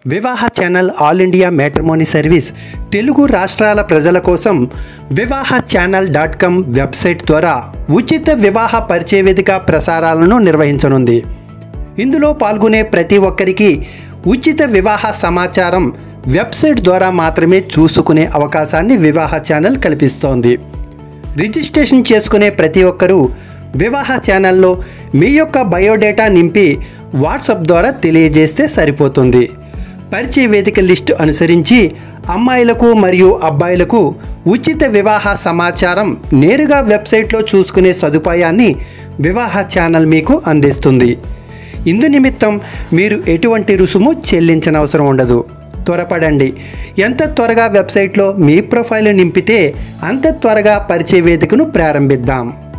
వివాహ channel all India matrimony service Telugu రాష్ట్రాల ప్రజల కోసం వివాహ ఛానల్ డాట్ కామ్ వెబ్సైట్ ద్వారా ఉచిత వివాహ పరిచయ వేదిక ప్రసారాలను నిర్వహించనుంది ఇందులో పాల్గొనే ప్రతి ఒక్కరికి ఉచిత వివాహ సమాచారం వెబ్సైట్ ద్వారా మాత్రమే చూసుకునే అవకాశాన్ని వివాహ ఛానల్ కల్పిస్తోంది రిజిస్ట్రేషన్ చేసుకునే ప్రతి ఒక్కరూ వివాహ ఛానల్లో మీ యొక్క బయోడేటా నింపి వాట్సాప్ ద్వారా తెలియజేస్తే సరిపోతుంది పరిచయ వేదిక లిస్టు అనుసరించి అమ్మాయిలకు మరియు అబ్బాయిలకు ఉచిత వివాహ సమాచారం నేరుగా వెబ్సైట్లో చూసుకునే సదుపాయాన్ని వివాహ ఛానల్ మీకు అందిస్తుంది ఇందు నిమిత్తం మీరు ఎటువంటి రుసుము చెల్లించనవసరం ఉండదు త్వరపడండి ఎంత త్వరగా వెబ్సైట్లో మీ ప్రొఫైల్ నింపితే అంత త్వరగా పరిచయ వేదికను ప్రారంభిద్దాం